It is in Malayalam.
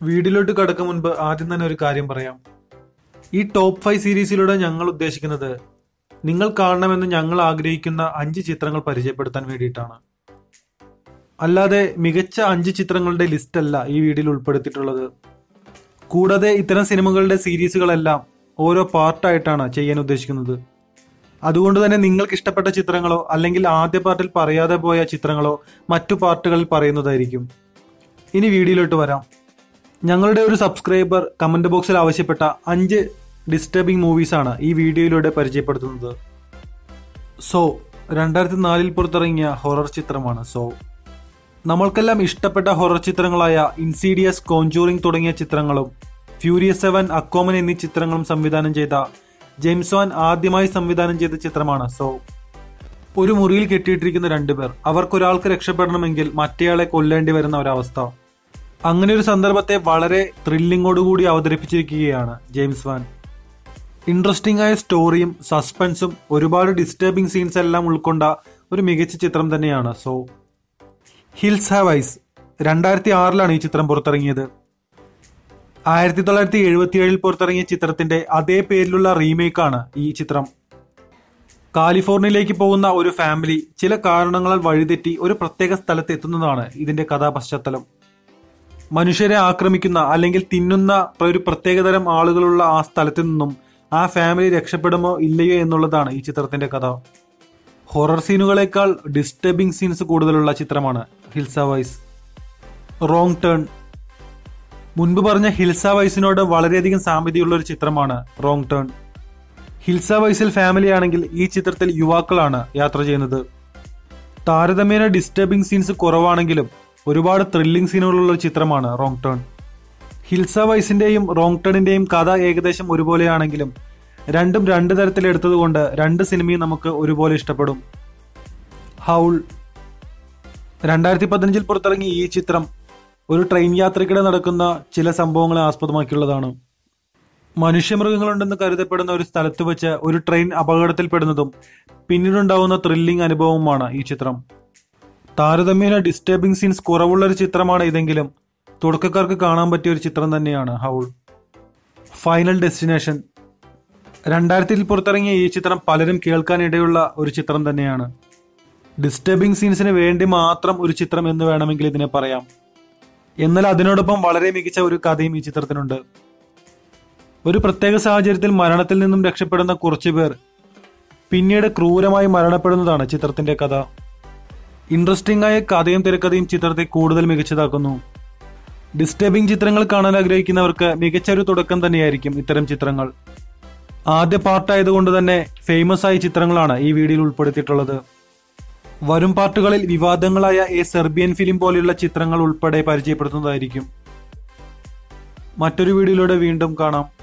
വീഡിയോയിലോട്ട് കടക്കും മുൻപ് ആദ്യം തന്നെ ഒരു കാര്യം പറയാം ഈ ടോപ്പ് ഫൈവ് സീരീസിലൂടെ ഞങ്ങൾ ഉദ്ദേശിക്കുന്നത് നിങ്ങൾ കാണണമെന്ന് ഞങ്ങൾ ആഗ്രഹിക്കുന്ന അഞ്ച് ചിത്രങ്ങൾ പരിചയപ്പെടുത്താൻ വേണ്ടിയിട്ടാണ് അല്ലാതെ മികച്ച അഞ്ച് ചിത്രങ്ങളുടെ ലിസ്റ്റ് അല്ല ഈ വീഡിയോയിൽ ഉൾപ്പെടുത്തിയിട്ടുള്ളത് കൂടാതെ ഇത്തരം സിനിമകളുടെ സീരീസുകളെല്ലാം ഓരോ പാർട്ടായിട്ടാണ് ചെയ്യാൻ ഉദ്ദേശിക്കുന്നത് അതുകൊണ്ട് തന്നെ നിങ്ങൾക്ക് ഇഷ്ടപ്പെട്ട ചിത്രങ്ങളോ അല്ലെങ്കിൽ ആദ്യ പാർട്ടിൽ പറയാതെ പോയ ചിത്രങ്ങളോ മറ്റു പാർട്ടുകളിൽ പറയുന്നതായിരിക്കും ഇനി വീഡിയോയിലോട്ട് വരാം ഞങ്ങളുടെ ഒരു സബ്സ്ക്രൈബർ കമന്റ് ബോക്സിൽ ആവശ്യപ്പെട്ട അഞ്ച് ഡിസ്റ്റർബിംഗ് മൂവീസാണ് ഈ വീഡിയോയിലൂടെ പരിചയപ്പെടുത്തുന്നത് സോ രണ്ടായിരത്തി നാലിൽ പുറത്തിറങ്ങിയ ഹൊറർ ചിത്രമാണ് സോ നമ്മൾക്കെല്ലാം ഇഷ്ടപ്പെട്ട ഹൊറർ ചിത്രങ്ങളായ ഇൻസീഡിയസ് കോഞ്ചൂറിംഗ് തുടങ്ങിയ ചിത്രങ്ങളും ഫ്യൂരിയസ് സെവൻ അക്കോമൻ എന്നീ ചിത്രങ്ങളും സംവിധാനം ചെയ്ത ജെയിംസ് വാൻ ആദ്യമായി സംവിധാനം ചെയ്ത ചിത്രമാണ് സോ ഒരു മുറിയിൽ കെട്ടിയിട്ടിരിക്കുന്ന രണ്ടുപേർ അവർക്കൊരാൾക്ക് രക്ഷപ്പെടണമെങ്കിൽ മറ്റേയാളെ കൊല്ലേണ്ടി വരുന്ന ഒരവസ്ഥ അങ്ങനെ ഒരു സന്ദർഭത്തെ വളരെ ത്രില്ലിങ്ങോടുകൂടി അവതരിപ്പിച്ചിരിക്കുകയാണ് ജെയിംസ് വാൻ ഇൻട്രസ്റ്റിംഗ് ആയ സ്റ്റോറിയും സസ്പെൻസും ഒരുപാട് ഡിസ്റ്റർബിംഗ് സീൻസ് എല്ലാം ഉൾക്കൊണ്ട ഒരു മികച്ച ചിത്രം തന്നെയാണ് സോ ഹിൽസ് ഹാവ് ഐസ് രണ്ടായിരത്തി ആറിലാണ് ഈ ചിത്രം പുറത്തിറങ്ങിയത് ആയിരത്തി തൊള്ളായിരത്തി എഴുപത്തിയേഴിൽ പുറത്തിറങ്ങിയ ചിത്രത്തിന്റെ അതേ പേരിലുള്ള റീമേക്കാണ് ഈ ചിത്രം കാലിഫോർണിയയിലേക്ക് പോകുന്ന ഒരു ഫാമിലി ചില കാരണങ്ങളാൽ വഴിതെറ്റി ഒരു പ്രത്യേക സ്ഥലത്ത് എത്തുന്നതാണ് ഇതിന്റെ കഥാപശ്ചാത്തലം മനുഷ്യരെ ആക്രമിക്കുന്ന അല്ലെങ്കിൽ തിന്നുന്ന ഒരു പ്രത്യേകതരം ആളുകളുള്ള ആ സ്ഥലത്തു നിന്നും ആ ഫാമിലി രക്ഷപ്പെടുമോ ഇല്ലയോ എന്നുള്ളതാണ് ഈ ചിത്രത്തിന്റെ കഥ ഹൊറർ സീനുകളേക്കാൾ ഡിസ്റ്റർബിംഗ് സീൻസ് കൂടുതലുള്ള ചിത്രമാണ് ഹിൽസ വൈസ് റോങ് ടേൺ മുൻപ് പറഞ്ഞ ഹിൽസ വൈസിനോട് വളരെയധികം സാമ്യതയുള്ള ഒരു ചിത്രമാണ് റോങ് ടേൺ ഹിൽസ വൈസിൽ ഫാമിലി ആണെങ്കിൽ ഈ ചിത്രത്തിൽ യുവാക്കളാണ് യാത്ര ചെയ്യുന്നത് താരതമ്യേന ഡിസ്റ്റർബിംഗ് സീൻസ് കുറവാണെങ്കിലും ഒരുപാട് ത്രില്ലിംഗ് സീനുകളുള്ള ഒരു ചിത്രമാണ് റോങ് ടേൺ ഹിൽസ വൈസിന്റെയും റോങ് ടേണിന്റെയും കഥ ഏകദേശം ഒരുപോലെയാണെങ്കിലും രണ്ടും രണ്ട് തരത്തിൽ എടുത്തതുകൊണ്ട് രണ്ട് സിനിമയും നമുക്ക് ഒരുപോലെ ഇഷ്ടപ്പെടും ഹൗൾ രണ്ടായിരത്തി പതിനഞ്ചിൽ പുറത്തിറങ്ങിയ ഈ ചിത്രം ഒരു ട്രെയിൻ യാത്രയ്ക്കിടെ നടക്കുന്ന ചില സംഭവങ്ങളെ ആസ്പദമാക്കിയുള്ളതാണ് മനുഷ്യമൃഗങ്ങളുണ്ടെന്ന് കരുതപ്പെടുന്ന ഒരു സ്ഥലത്ത് വെച്ച് ഒരു ട്രെയിൻ അപകടത്തിൽപ്പെടുന്നതും പിന്നീടുണ്ടാവുന്ന ത്രില്ലിംഗ് അനുഭവവുമാണ് ഈ ചിത്രം താരതമ്യേന ഡിസ്റ്റർബിംഗ് സീൻസ് കുറവുള്ള ഒരു ചിത്രമാണ് ഇതെങ്കിലും തുടക്കക്കാർക്ക് കാണാൻ പറ്റിയ ഒരു ചിത്രം തന്നെയാണ് ഹൗൾ ഫൈനൽ ഡെസ്റ്റിനേഷൻ രണ്ടായിരത്തിൽ പുറത്തിറങ്ങിയ ഈ ചിത്രം പലരും കേൾക്കാനിടയുള്ള ഒരു ചിത്രം തന്നെയാണ് ഡിസ്റ്റർബിംഗ് സീൻസിന് വേണ്ടി മാത്രം ഒരു ചിത്രം എന്ന് വേണമെങ്കിൽ ഇതിനെ പറയാം എന്നാൽ അതിനോടൊപ്പം വളരെ മികച്ച ഒരു കഥയും ഈ ചിത്രത്തിനുണ്ട് ഒരു പ്രത്യേക സാഹചര്യത്തിൽ മരണത്തിൽ നിന്നും രക്ഷപ്പെടുന്ന കുറച്ചു പേർ പിന്നീട് ക്രൂരമായി മരണപ്പെടുന്നതാണ് ചിത്രത്തിന്റെ കഥ ഇൻട്രസ്റ്റിംഗ് ആയ കഥയും തിരക്കഥയും ചിത്രത്തെ കൂടുതൽ മികച്ചതാക്കുന്നു ഡിസ്റ്റർബിംഗ് ചിത്രങ്ങൾ കാണാൻ ആഗ്രഹിക്കുന്നവർക്ക് മികച്ച ഒരു തുടക്കം തന്നെയായിരിക്കും ഇത്തരം ചിത്രങ്ങൾ ആദ്യ പാർട്ടായതുകൊണ്ട് തന്നെ ഫേമസ് ആയ ചിത്രങ്ങളാണ് ഈ വീഡിയോയിൽ ഉൾപ്പെടുത്തിയിട്ടുള്ളത് വരും പാർട്ടുകളിൽ വിവാദങ്ങളായ എ സെർബിയൻ ഫിലിം പോലെയുള്ള ചിത്രങ്ങൾ ഉൾപ്പെടെ പരിചയപ്പെടുത്തുന്നതായിരിക്കും മറ്റൊരു വീഡിയോയിലൂടെ വീണ്ടും കാണാം